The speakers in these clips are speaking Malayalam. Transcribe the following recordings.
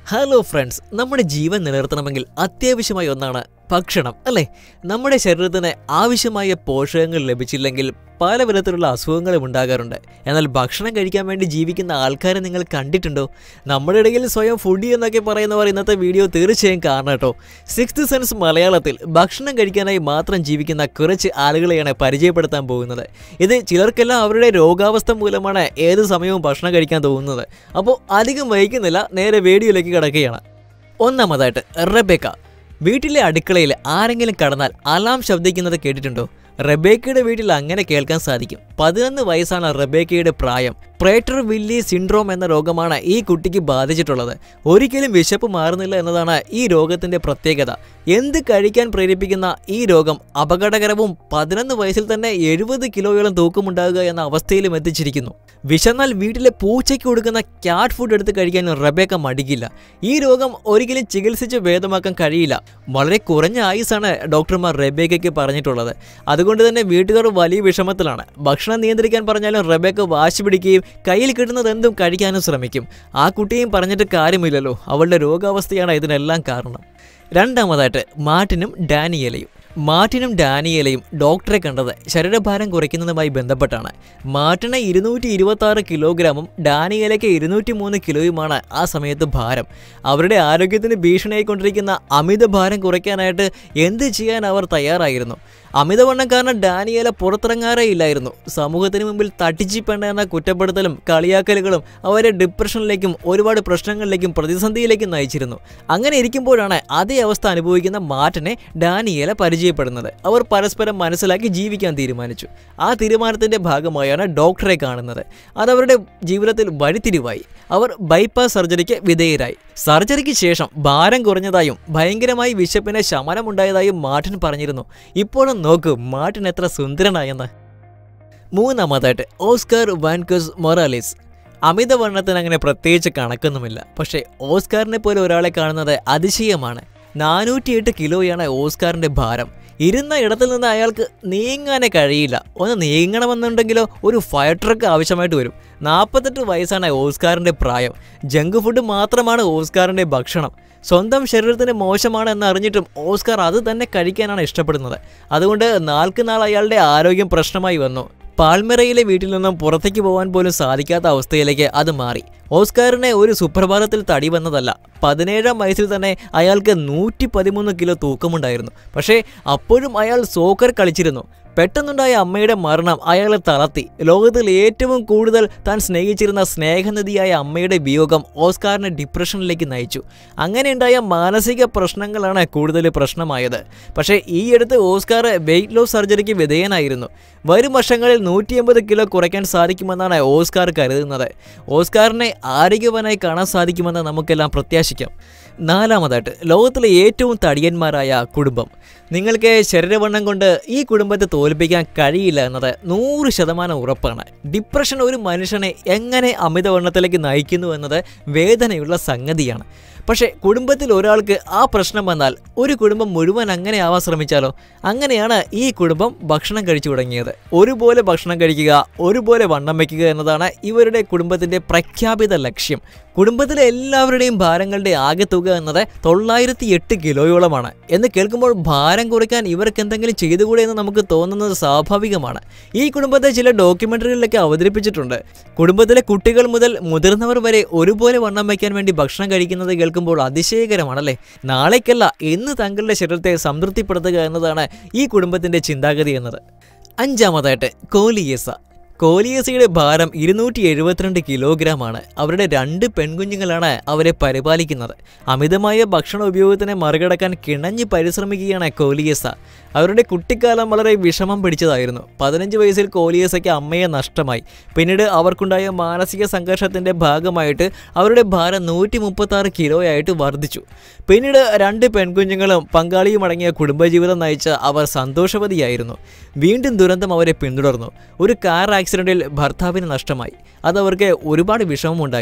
ഹലോ ഫ്രണ്ട്സ് നമ്മുടെ ജീവൻ നിലനിർത്തണമെങ്കിൽ അത്യാവശ്യമായ ഒന്നാണ് ഭക്ഷണം അല്ലേ നമ്മുടെ ശരീരത്തിന് ആവശ്യമായ പോഷകങ്ങൾ ലഭിച്ചില്ലെങ്കിൽ പല വിധത്തിലുള്ള അസുഖങ്ങളും ഉണ്ടാകാറുണ്ട് എന്നാൽ ഭക്ഷണം കഴിക്കാൻ വേണ്ടി ജീവിക്കുന്ന ആൾക്കാരെ നിങ്ങൾ കണ്ടിട്ടുണ്ടോ നമ്മുടെ ഇടയിൽ സ്വയം ഫുഡി എന്നൊക്കെ പറയുന്നവർ ഇന്നത്തെ വീഡിയോ തീർച്ചയായും കാണണം കേട്ടോ സിക്സ്ത് സെൻസ് മലയാളത്തിൽ ഭക്ഷണം കഴിക്കാനായി മാത്രം ജീവിക്കുന്ന കുറച്ച് ആളുകളെയാണ് പരിചയപ്പെടുത്താൻ പോകുന്നത് ഇത് ചിലർക്കെല്ലാം അവരുടെ രോഗാവസ്ഥ മൂലമാണ് ഏത് സമയവും ഭക്ഷണം കഴിക്കാൻ തോന്നുന്നത് അപ്പോൾ അധികം വൈകുന്നില്ല നേരെ വീഡിയോയിലേക്ക് കിടക്കുകയാണ് ഒന്നാമതായിട്ട് റെബേക്ക വീട്ടിലെ അടുക്കളയിൽ ആരെങ്കിലും കടന്നാൽ അലാം ശബ്ദിക്കുന്നത് കേട്ടിട്ടുണ്ടോ റെബേക്കയുടെ വീട്ടിൽ അങ്ങനെ കേൾക്കാൻ സാധിക്കും പതിനൊന്ന് വയസ്സാണ് റെബേക്കയുടെ പ്രായം പ്രേറ്റർ വില്ലി സിൻഡ്രോം എന്ന രോഗമാണ് ഈ കുട്ടിക്ക് ബാധിച്ചിട്ടുള്ളത് ഒരിക്കലും വിശപ്പ് മാറുന്നില്ല എന്നതാണ് ഈ രോഗത്തിന്റെ പ്രത്യേകത എന്ത് കഴിക്കാൻ പ്രേരിപ്പിക്കുന്ന ഈ രോഗം അപകടകരവും പതിനൊന്ന് വയസ്സിൽ തന്നെ എഴുപത് കിലോയോളം തൂക്കമുണ്ടാകുക എന്ന അവസ്ഥയിലും എത്തിച്ചിരിക്കുന്നു വിശന്നാൽ വീട്ടിലെ പൂച്ചയ്ക്ക് കൊടുക്കുന്ന ക്യാറ്റ് ഫുഡ് എടുത്ത് കഴിക്കാൻ റബേക്ക മടിക്കില്ല ഈ രോഗം ഒരിക്കലും ചികിത്സിച്ച് ഭേദമാക്കാൻ കഴിയില്ല വളരെ കുറഞ്ഞ ആയുസാണ് ഡോക്ടർമാർ റബേക്കയ്ക്ക് പറഞ്ഞിട്ടുള്ളത് അതുകൊണ്ട് തന്നെ വീട്ടുകാർ വലിയ വിഷമത്തിലാണ് ഭക്ഷണം നിയന്ത്രിക്കാൻ പറഞ്ഞാലും റബേക്ക വാശി പിടിക്കുകയും കയ്യിൽ കിട്ടുന്നത് എന്തും കഴിക്കാനും ശ്രമിക്കും ആ കുട്ടിയും പറഞ്ഞിട്ട് കാര്യമില്ലല്ലോ അവളുടെ രോഗാവസ്ഥയാണ് ഇതിനെല്ലാം കാരണം രണ്ടാമതായിട്ട് മാർട്ടിനും ഡാനിയലയും മാർട്ടിനും ഡാനിയലയും ഡോക്ടറെ കണ്ടത് ശരീരഭാരം കുറയ്ക്കുന്നതുമായി ബന്ധപ്പെട്ടാണ് മാർട്ടിന് ഇരുന്നൂറ്റി ഇരുപത്തി ആറ് കിലോഗ്രാമും ഡാനിയലയ്ക്ക് ഇരുന്നൂറ്റി മൂന്ന് കിലോയുമാണ് ആ സമയത്ത് ഭാരം അവരുടെ ആരോഗ്യത്തിന് ഭീഷണിയായിക്കൊണ്ടിരിക്കുന്ന അമിത ഭാരം കുറയ്ക്കാനായിട്ട് എന്ത് ചെയ്യാൻ അവർ തയ്യാറായിരുന്നു അമിതവണ്ണം കാരണം ഡാനിയല പുറത്തിറങ്ങാറേ ഇല്ലായിരുന്നു സമൂഹത്തിന് മുമ്പിൽ തട്ടിച്ചിപ്പെണ്ണ എന്ന കുറ്റപ്പെടുത്തലും കളിയാക്കലുകളും അവരെ ഡിപ്രഷനിലേക്കും ഒരുപാട് പ്രശ്നങ്ങളിലേക്കും പ്രതിസന്ധിയിലേക്കും നയിച്ചിരുന്നു അങ്ങനെ ഇരിക്കുമ്പോഴാണ് അതേ അവസ്ഥ അനുഭവിക്കുന്ന മാറ്റനെ ഡാനിയല പരിചയപ്പെടുന്നത് അവർ പരസ്പരം മനസ്സിലാക്കി ജീവിക്കാൻ തീരുമാനിച്ചു ആ തീരുമാനത്തിന്റെ ഭാഗമായാണ് ഡോക്ടറെ കാണുന്നത് അതവരുടെ ജീവിതത്തിൽ വഴിത്തിരിവായി അവർ ബൈപ്പാസ് സർജറിക്ക് വിധേയരായി സർജറിക്ക് ശേഷം ഭാരം കുറഞ്ഞതായും ഭയങ്കരമായി വിശപ്പിന് ശമനമുണ്ടായതായും മാർട്ടിൻ പറഞ്ഞിരുന്നു ഇപ്പോഴും നോക്കൂ മാർട്ടിൻ എത്ര സുന്ദരനായെന്ന് മൂന്നാമതായിട്ട് ഓസ്കാർ വാൻകസ് മൊറാലിസ് അമിതവണ്ണത്തിന് അങ്ങനെ പ്രത്യേകിച്ച് കണക്കൊന്നുമില്ല പക്ഷേ ഓസ്കാറിനെ പോലെ ഒരാളെ കാണുന്നത് അതിശയമാണ് നാനൂറ്റിയെട്ട് കിലോയാണ് ഓസ്കാറിന്റെ ഭാരം ഇരുന്ന ഇടത്തിൽ നിന്ന് അയാൾക്ക് നീങ്ങാനേ കഴിയില്ല ഒന്ന് നീങ്ങണമെന്നുണ്ടെങ്കിലോ ഒരു ഫയർ ട്രക്ക് ആവശ്യമായിട്ട് വരും നാൽപ്പത്തെട്ട് വയസ്സാണ് ഓസ്കാറിൻ്റെ പ്രായം ജങ്ക് ഫുഡ് മാത്രമാണ് ഓസ്കാറിൻ്റെ ഭക്ഷണം സ്വന്തം ശരീരത്തിന് മോശമാണ് എന്ന് അറിഞ്ഞിട്ടും ഓസ്കാർ അത് തന്നെ കഴിക്കാനാണ് ഇഷ്ടപ്പെടുന്നത് അതുകൊണ്ട് നാൾക്ക് നാൾ അയാളുടെ ആരോഗ്യം പ്രശ്നമായി വന്നു പാൽമെറയിലെ വീട്ടിൽ നിന്നും പുറത്തേക്ക് പോകാൻ പോലും സാധിക്കാത്ത അവസ്ഥയിലേക്ക് അത് മാറി ഓസ്കാറിനെ ഒരു സുപ്രഭാതത്തിൽ തടി വന്നതല്ല പതിനേഴാം വയസ്സിൽ തന്നെ അയാൾക്ക് നൂറ്റി പതിമൂന്ന് കിലോ തൂക്കമുണ്ടായിരുന്നു പക്ഷേ അപ്പോഴും അയാൾ സോക്കർ കളിച്ചിരുന്നു പെട്ടെന്നുണ്ടായ അമ്മയുടെ മരണം അയാളെ തളർത്തി ലോകത്തിൽ ഏറ്റവും കൂടുതൽ താൻ സ്നേഹിച്ചിരുന്ന സ്നേഹനിധിയായ അമ്മയുടെ വിയോഗം ഓസ്കാറിനെ ഡിപ്രഷനിലേക്ക് നയിച്ചു അങ്ങനെയുണ്ടായ മാനസിക പ്രശ്നങ്ങളാണ് കൂടുതൽ പ്രശ്നമായത് പക്ഷേ ഈ അടുത്ത് ഓസ്കാർ വെയിറ്റ് ലോസ് സർജറിക്ക് വിധേയനായിരുന്നു വരും വർഷങ്ങളിൽ നൂറ്റി എൺപത് കിലോ കുറയ്ക്കാൻ സാധിക്കുമെന്നാണ് ഓസ്കാർ കരുതുന്നത് ഓസ്കാറിനെ ആരോഗ്യവാനായി കാണാൻ സാധിക്കുമെന്ന് നമുക്കെല്ലാം പ്രത്യാശിക്കാം നാലാമതായിട്ട് ലോകത്തിലെ ഏറ്റവും തടിയന്മാരായ കുടുംബം നിങ്ങൾക്ക് ശരീരവണ്ണം കൊണ്ട് ഈ കുടുംബത്തെ തോൽപ്പിക്കാൻ കഴിയില്ല എന്നത് നൂറ് ശതമാനം ഉറപ്പാണ് ഡിപ്രഷൻ ഒരു മനുഷ്യനെ എങ്ങനെ അമിതവണ്ണത്തിലേക്ക് നയിക്കുന്നു എന്നത് വേദനയുള്ള സംഗതിയാണ് പക്ഷേ കുടുംബത്തിൽ ഒരാൾക്ക് ആ പ്രശ്നം വന്നാൽ ഒരു കുടുംബം മുഴുവൻ അങ്ങനെ ആവാൻ ശ്രമിച്ചാലോ അങ്ങനെയാണ് ഈ കുടുംബം ഭക്ഷണം കഴിച്ചു തുടങ്ങിയത് ഒരുപോലെ ഭക്ഷണം കഴിക്കുക ഒരുപോലെ വണ്ണം വയ്ക്കുക എന്നതാണ് ഇവരുടെ കുടുംബത്തിൻ്റെ പ്രഖ്യാപിത ലക്ഷ്യം കുടുംബത്തിലെ എല്ലാവരുടെയും ഭാരങ്ങളുടെ ആകെ തുക എന്നത് തൊള്ളായിരത്തി എട്ട് കിലോയോളമാണ് എന്ന് കേൾക്കുമ്പോൾ ഭാരം കുറയ്ക്കാൻ ഇവർക്ക് എന്തെങ്കിലും ചെയ്തുകൂടെ എന്ന് നമുക്ക് തോന്നുന്നത് സ്വാഭാവികമാണ് ഈ കുടുംബത്തെ ചില ഡോക്യുമെൻ്ററികളിലൊക്കെ അവതരിപ്പിച്ചിട്ടുണ്ട് കുടുംബത്തിലെ കുട്ടികൾ മുതൽ മുതിർന്നവർ വരെ ഒരുപോലെ വണ്ണം വയ്ക്കാൻ വേണ്ടി ഭക്ഷണം കഴിക്കുന്നത് കേൾക്കുമ്പോൾ അതിശയകരമാണല്ലേ നാളേക്കല്ല ഇന്ന് തങ്ങളുടെ ശരീരത്തെ സംതൃപ്തിപ്പെടുത്തുക എന്നതാണ് ഈ കുടുംബത്തിൻ്റെ ചിന്താഗതി എന്നത് അഞ്ചാമതായിട്ട് കോലിയസ കോലിയസയുടെ ഭാരം ഇരുന്നൂറ്റി എഴുപത്തിരണ്ട് കിലോഗ്രാം ആണ് അവരുടെ രണ്ട് പെൺകുഞ്ഞുങ്ങളാണ് അവരെ പരിപാലിക്കുന്നത് അമിതമായ ഭക്ഷണ ഉപയോഗത്തിനെ മറികടക്കാൻ കിണഞ്ഞ് പരിശ്രമിക്കുകയാണ് കോലിയസ അവരുടെ കുട്ടിക്കാലം വളരെ വിഷമം പിടിച്ചതായിരുന്നു പതിനഞ്ച് വയസ്സിൽ കോലിയസയ്ക്ക് അമ്മയെ നഷ്ടമായി പിന്നീട് അവർക്കുണ്ടായ മാനസിക സംഘർഷത്തിൻ്റെ ഭാഗമായിട്ട് അവരുടെ ഭാരം നൂറ്റി മുപ്പത്തി ആറ് കിലോയായിട്ട് വർദ്ധിച്ചു പിന്നീട് രണ്ട് പെൺകുഞ്ഞുങ്ങളും പങ്കാളിയും അടങ്ങിയ കുടുംബജീവിതം നയിച്ച അവർ സന്തോഷവതിയായിരുന്നു വീണ്ടും ദുരന്തം അവരെ പിന്തുടർന്നു ഒരു കാർ ആക്സിഡൻറ്റിൽ ഭർത്താവിന് നഷ്ടമായി അതവർക്ക് ഒരുപാട് വിഷമമുണ്ടാക്കി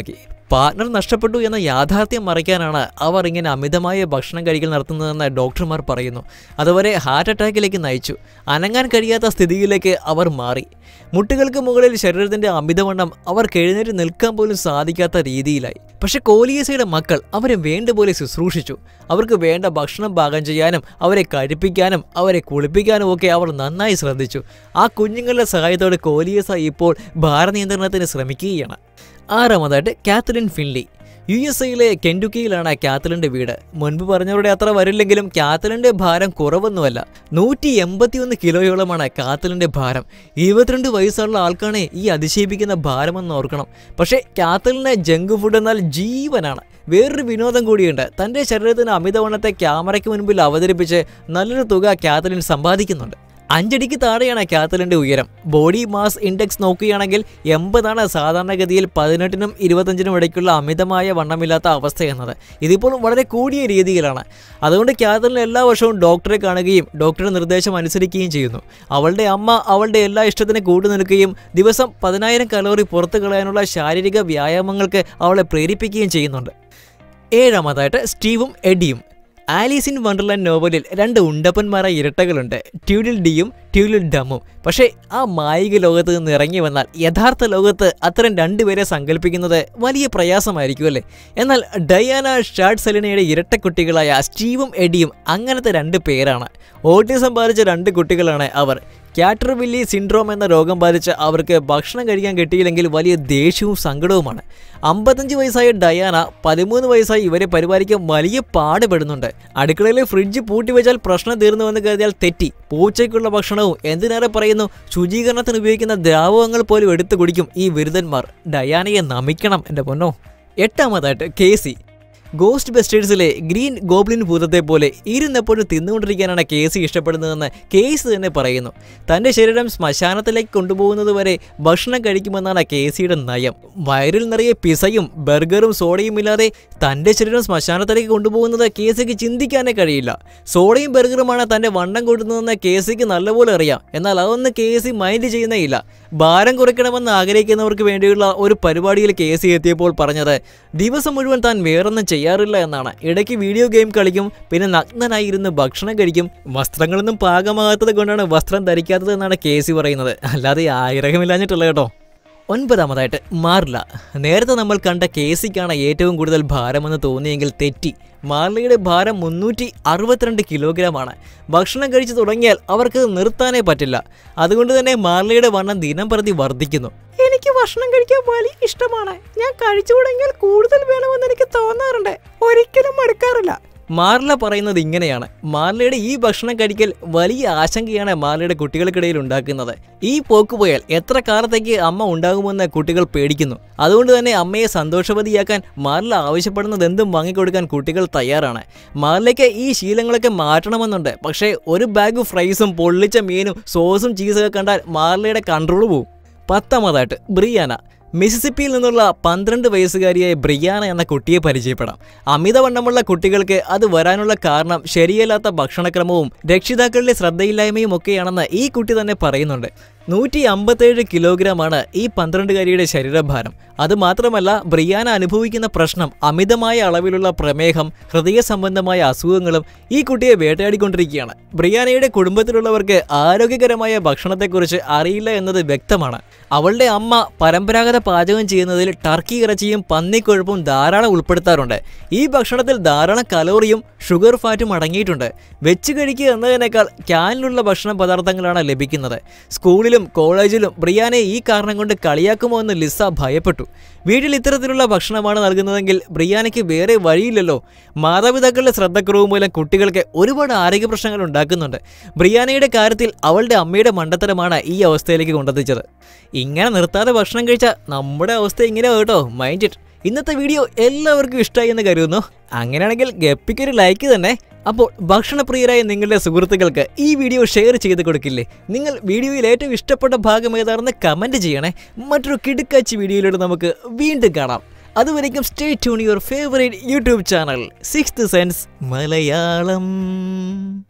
പാർട്ണർ നഷ്ടപ്പെട്ടു എന്ന യാഥാർത്ഥ്യം മറയ്ക്കാനാണ് അവർ ഇങ്ങനെ അമിതമായ ഭക്ഷണം കഴിക്കൽ നടത്തുന്നതെന്ന് ഡോക്ടർമാർ പറയുന്നു അതുവരെ ഹാർട്ട് അറ്റാക്കിലേക്ക് നയിച്ചു അനങ്ങാൻ കഴിയാത്ത സ്ഥിതിയിലേക്ക് അവർ മാറി മുട്ടുകൾക്ക് മുകളിൽ ശരീരത്തിന്റെ അമിതവണ്ണം അവർക്ക് എഴുന്നേറ്റ് നിൽക്കാൻ പോലും സാധിക്കാത്ത രീതിയിലായി പക്ഷെ കോലിയസയുടെ മക്കൾ അവരെ വേണ്ട പോലെ ശുശ്രൂഷിച്ചു അവർക്ക് വേണ്ട ഭക്ഷണം പാകം ചെയ്യാനും അവരെ കഴിപ്പിക്കാനും അവരെ കുളിപ്പിക്കാനും ഒക്കെ അവർ നന്നായി ശ്രദ്ധിച്ചു ആ കുഞ്ഞുങ്ങളുടെ സഹായത്തോടെ കോലിയസ ഇപ്പോൾ ഭാരനിയന്ത്രണത്തിന് ശ്രമിക്കുകയാണ് ആറാമതായിട്ട് കാത്തലിൻ ഫിൻലി യു എസ് എയിലെ കെൻഡുക്കിയിലാണ് കാത്തലിൻ്റെ വീട് മുൻപ് പറഞ്ഞവരുടെ അത്ര വരില്ലെങ്കിലും കാത്തലിൻ്റെ ഭാരം കുറവൊന്നുമല്ല നൂറ്റി എൺപത്തിയൊന്ന് കിലോയോളമാണ് കാത്തലിൻ്റെ ഭാരം ഇരുപത്തിരണ്ട് വയസ്സുള്ള ആൾക്കാണ് ഈ അതിശയിപ്പിക്കുന്ന ഭാരമെന്ന് ഓർക്കണം പക്ഷേ കാത്തലിന് ജങ്ക് ഫുഡ് എന്നാൽ ജീവനാണ് വേറൊരു വിനോദം കൂടിയുണ്ട് തൻ്റെ ശരീരത്തിന് അമിതവണ്ണത്തെ ക്യാമറയ്ക്ക് മുൻപിൽ അവതരിപ്പിച്ച് നല്ലൊരു തുക കാത്തലിൻ സമ്പാദിക്കുന്നുണ്ട് അഞ്ചടിക്ക് താഴെയാണ് കാത്തലിൻ്റെ ഉയരം ബോഡി മാസ് ഇൻഡെക്സ് നോക്കുകയാണെങ്കിൽ എൺപതാണ് സാധാരണഗതിയിൽ പതിനെട്ടിനും ഇരുപത്തഞ്ചിനും ഇടയ്ക്കുള്ള അമിതമായ വണ്ണമില്ലാത്ത അവസ്ഥ എന്നത് ഇതിപ്പോൾ വളരെ കൂടിയ രീതിയിലാണ് അതുകൊണ്ട് കാത്തലിന് എല്ലാ വർഷവും ഡോക്ടറെ കാണുകയും ഡോക്ടറുടെ നിർദ്ദേശം അനുസരിക്കുകയും ചെയ്യുന്നു അവളുടെ അമ്മ അവളുടെ എല്ലാ ഇഷ്ടത്തിന് കൂട്ടുനിൽക്കുകയും ദിവസം പതിനായിരം കലോറി പുറത്തു കളയാനുള്ള ശാരീരിക വ്യായാമങ്ങൾക്ക് അവളെ പ്രേരിപ്പിക്കുകയും ചെയ്യുന്നുണ്ട് ഏഴാമതായിട്ട് സ്റ്റീവും എഡിയും ആലീസ് ഇൻ വണ്ടർലാൻഡ് നോവലിൽ രണ്ട് ഉണ്ടപ്പന്മാരായ ഇരട്ടകളുണ്ട് ട്യൂഡിൽ ഡിയും ട്യൂഡിൽ ഡമ്മും പക്ഷേ ആ മായിക ലോകത്ത് നിന്ന് ഇറങ്ങി വന്നാൽ യഥാർത്ഥ ലോകത്ത് അത്തരം രണ്ടുപേരെ സങ്കല്പിക്കുന്നത് വലിയ പ്രയാസമായിരിക്കും അല്ലേ എന്നാൽ ഡയാന ഷാഡ് സെലിനയുടെ ഇരട്ടക്കുട്ടികളായ സ്റ്റീവും എഡിയും അങ്ങനത്തെ രണ്ട് പേരാണ് ഓട്ടിസം ബാധിച്ച രണ്ട് കുട്ടികളാണ് അവർ കാറ്റർവില്ലി സിൻഡ്രോം എന്ന രോഗം ബാധിച്ച് അവർക്ക് ഭക്ഷണം കഴിക്കാൻ കിട്ടിയില്ലെങ്കിൽ വലിയ ദേഷ്യവും സങ്കടവുമാണ് അമ്പത്തഞ്ച് വയസ്സായ ഡയാന പതിമൂന്ന് വയസ്സായി ഇവരെ പരിപാലിക്കാൻ വലിയ പാടുപെടുന്നുണ്ട് അടുക്കളയിലെ ഫ്രിഡ്ജ് പൂട്ടി വെച്ചാൽ പ്രശ്നം തീർന്നുവെന്ന് കരുതിയാൽ തെറ്റി പൂച്ചയ്ക്കുള്ള ഭക്ഷണവും എന്തിനേറെ പറയുന്നു ശുചീകരണത്തിന് ഉപയോഗിക്കുന്ന ദ്രാവകങ്ങൾ പോലും എടുത്തു കുടിക്കും ഈ ബിരുദന്മാർ ഡയാനയെ നമിക്കണം എൻ്റെ പൊന്നോ എട്ടാമതായിട്ട് കേസി ഗോസ്റ്റ് ബസ്റ്റേഴ്സിലെ ഗ്രീൻ ഗോബ്ലിൻ ഭൂതത്തെ പോലെ ഇരുന്നെപ്പോഴും തിന്നുകൊണ്ടിരിക്കാനാണ് കേസി ഇഷ്ടപ്പെടുന്നതെന്ന് കേസ് തന്നെ പറയുന്നു തൻ്റെ ശരീരം ശ്മശാനത്തിലേക്ക് കൊണ്ടുപോകുന്നത് വരെ ഭക്ഷണം കഴിക്കുമെന്നാണ് കേസിയുടെ നയം വയറിൽ നിറയെ പിസയും ബർഗറും സോഡയും ഇല്ലാതെ തൻ്റെ ശരീരം ശ്മശാനത്തിലേക്ക് കൊണ്ടുപോകുന്നത് കേസിക്ക് ചിന്തിക്കാനേ കഴിയില്ല സോഡയും ബർഗറുമാണ് തൻ്റെ വണ്ണം കൂട്ടുന്നതെന്ന് കേസിക്ക് നല്ലപോലെ അറിയാം എന്നാൽ അതൊന്നും കേസി മൈൻഡ് ചെയ്യുന്നേയില്ല ഭാരം കുറയ്ക്കണമെന്ന് ആഗ്രഹിക്കുന്നവർക്ക് വേണ്ടിയുള്ള ഒരു പരിപാടിയിൽ കേസി എത്തിയപ്പോൾ പറഞ്ഞത് ദിവസം മുഴുവൻ താൻ വേറൊന്നും ചെയ്യാറില്ല എന്നാണ് ഇടയ്ക്ക് വീഡിയോ ഗെയിം കളിക്കും പിന്നെ നഗ്നനായി ഇരുന്ന് ഭക്ഷണം കഴിക്കും വസ്ത്രങ്ങളൊന്നും പാകമാകാത്തത് കൊണ്ടാണ് വസ്ത്രം ധരിക്കാത്തത് എന്നാണ് കേസി പറയുന്നത് അല്ലാതെ ആഗ്രഹമില്ലാഞ്ഞിട്ടുള്ള കേട്ടോ ഒൻപതാമതായിട്ട് മാർല നേരത്തെ നമ്മൾ കണ്ട കേസിക്കാണ് ഏറ്റവും കൂടുതൽ ഭാരമെന്ന് തോന്നിയെങ്കിൽ തെറ്റി മാർലയുടെ ഭാരം മുന്നൂറ്റി അറുപത്തിരണ്ട് കിലോഗ്രാമാണ് ഭക്ഷണം കഴിച്ചു തുടങ്ങിയാൽ അവർക്ക് നിർത്താനേ പറ്റില്ല അതുകൊണ്ട് തന്നെ മാർലയുടെ വണ്ണം ദിനം പ്രതി വർദ്ധിക്കുന്നു എനിക്ക് ഭക്ഷണം കഴിക്കാൻ വലിയ ഇഷ്ടമാണ് ഞാൻ കഴിച്ചു തുടങ്ങിയാൽ കൂടുതൽ വേണമെന്ന് എനിക്ക് തോന്നാറുണ്ട് ഒരിക്കലും മടുക്കാറില്ല മാർല പറയുന്നത് ഇങ്ങനെയാണ് മാർലയുടെ ഈ ഭക്ഷണം കഴിക്കൽ വലിയ ആശങ്കയാണ് മാർലയുടെ കുട്ടികൾക്കിടയിൽ ഉണ്ടാക്കുന്നത് ഈ പോക്ക് പോയാൽ എത്ര കാലത്തേക്ക് അമ്മ ഉണ്ടാകുമെന്ന് കുട്ടികൾ പേടിക്കുന്നു അതുകൊണ്ട് തന്നെ അമ്മയെ സന്തോഷവതിയാക്കാൻ മാർല ആവശ്യപ്പെടുന്നത് എന്തും വാങ്ങിക്കൊടുക്കാൻ കുട്ടികൾ തയ്യാറാണ് മാർലയ്ക്ക് ഈ ശീലങ്ങളൊക്കെ മാറ്റണമെന്നുണ്ട് പക്ഷേ ഒരു ബാഗ് ഫ്രൈസും പൊള്ളിച്ച മീനും സോസും ചീസൊക്കെ കണ്ടാൽ മാർലയുടെ കൺട്രോൾ പോവും പത്താമതായിട്ട് ബ്രിയാന മിസിസിപ്പിയിൽ നിന്നുള്ള പന്ത്രണ്ട് വയസ്സുകാരിയായ ബ്രിയാന എന്ന കുട്ടിയെ പരിചയപ്പെടാം അമിതവണ്ണമുള്ള കുട്ടികൾക്ക് അത് വരാനുള്ള കാരണം ശരിയല്ലാത്ത ഭക്ഷണക്രമവും രക്ഷിതാക്കളുടെ ശ്രദ്ധയില്ലായ്മയും ഒക്കെയാണെന്ന് ഈ കുട്ടി തന്നെ പറയുന്നുണ്ട് നൂറ്റി അമ്പത്തേഴ് കിലോഗ്രാമാണ് ഈ പന്ത്രണ്ടുകാരിയുടെ ശരീരഭാരം അതുമാത്രമല്ല ബ്രിയാന അനുഭവിക്കുന്ന പ്രശ്നം അമിതമായ അളവിലുള്ള പ്രമേഹം ഹൃദയ സംബന്ധമായ അസുഖങ്ങളും ഈ കുട്ടിയെ വേട്ടയാടിക്കൊണ്ടിരിക്കുകയാണ് ബ്രിയാനയുടെ കുടുംബത്തിലുള്ളവർക്ക് ആരോഗ്യകരമായ ഭക്ഷണത്തെക്കുറിച്ച് അറിയില്ല എന്നത് വ്യക്തമാണ് അവളുടെ അമ്മ പരമ്പരാഗത പാചകം ചെയ്യുന്നതിൽ ടർക്കി ഇറച്ചിയും പന്നിക്കൊഴുപ്പും ധാരാളം ഉൾപ്പെടുത്താറുണ്ട് ഈ ഭക്ഷണത്തിൽ ധാരാളം കലോറിയും ഷുഗർ ഫാറ്റും അടങ്ങിയിട്ടുണ്ട് വെച്ച് കഴിക്കുക എന്നതിനേക്കാൾ ക്യാനിലുള്ള ഭക്ഷണ പദാർത്ഥങ്ങളാണ് ലഭിക്കുന്നത് സ്കൂളിലും കോളേജിലും ബ്രിയാനെ ഈ കാരണം കൊണ്ട് കളിയാക്കുമോ എന്ന് ലിസ ഭയപ്പെട്ടു വീട്ടിൽ ഇത്തരത്തിലുള്ള ഭക്ഷണമാണ് നൽകുന്നതെങ്കിൽ ബ്രിയാനയ്ക്ക് വേറെ വഴിയില്ലല്ലോ മാതാപിതാക്കളുടെ ശ്രദ്ധക്കുറവ് മൂലം കുട്ടികൾക്ക് ഒരുപാട് ആരോഗ്യ പ്രശ്നങ്ങൾ ഉണ്ടാക്കുന്നുണ്ട് ബ്രിയാനയുടെ കാര്യത്തിൽ അവളുടെ അമ്മയുടെ മണ്ടത്തരമാണ് ഈ അവസ്ഥയിലേക്ക് കൊണ്ടെത്തിച്ചത് ഇങ്ങനെ നിർത്താതെ ഭക്ഷണം കഴിച്ചാൽ നമ്മുടെ അവസ്ഥ ഇങ്ങനെ കേട്ടോ മൈൻഡ് ഇറ്റ് ഇന്നത്തെ വീഡിയോ എല്ലാവർക്കും ഇഷ്ടമായി എന്ന് കരുതുന്നു അങ്ങനെയാണെങ്കിൽ ഗപ്പിക്കൊരു ലൈക്ക് തന്നെ അപ്പോൾ ഭക്ഷണപ്രിയരായ നിങ്ങളുടെ സുഹൃത്തുക്കൾക്ക് ഈ വീഡിയോ ഷെയർ ചെയ്ത് കൊടുക്കില്ലേ നിങ്ങൾ വീഡിയോയിൽ ഏറ്റവും ഇഷ്ടപ്പെട്ട ഭാഗം ഏതാണെന്ന് കമൻറ്റ് ചെയ്യണേ മറ്റൊരു കിടുക്കാച്ചി വീഡിയോയിലൂടെ നമുക്ക് വീണ്ടും കാണാം അതുവരേക്കും stay tune your favourite YouTube channel sixth sense Malayalam